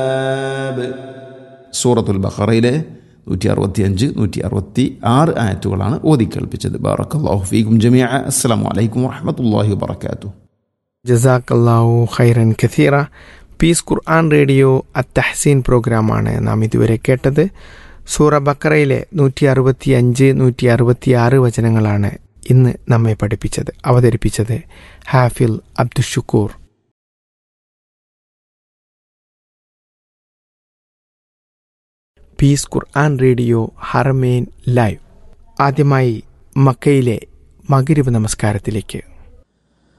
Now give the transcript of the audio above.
സൂറത്തുൽ ബഖറയിലെ നൂറ്റി അറുപത്തി അഞ്ച് നൂറ്റി അറുപത്തി ആറ് ആയത്തുകളാണ് ഓതി കേൾപ്പിച്ചത് ബാറക്കല്ലാഹു ഫീക്കും ജമിയ അസ്സലാമു അലൈക്കും വറഹമത്തല്ലാഹി വബർക്കാത്തു ജസാക്കല്ലാഹു ഖൈറൻ ഖസീറ പീസ് ഖുർആൻ റേഡിയോ അത്തഹസീൻ പ്രോഗ്രാമാണ് നാം ഇതുവരെ കേട്ടത് സൂറ ബക്കറയിലെ നൂറ്റി അറുപത്തി അഞ്ച് നൂറ്റി അറുപത്തി ആറ് വചനങ്ങളാണ് ഇന്ന് നമ്മെ പഠിപ്പിച്ചത് അവതരിപ്പിച്ചത് ഹാഫിൽ Abdushukoor peace Quran radio Haramain live ആദ്യമായി മക്കയിലെ മകരിവ് നമസ്കാരത്തിലേക്ക്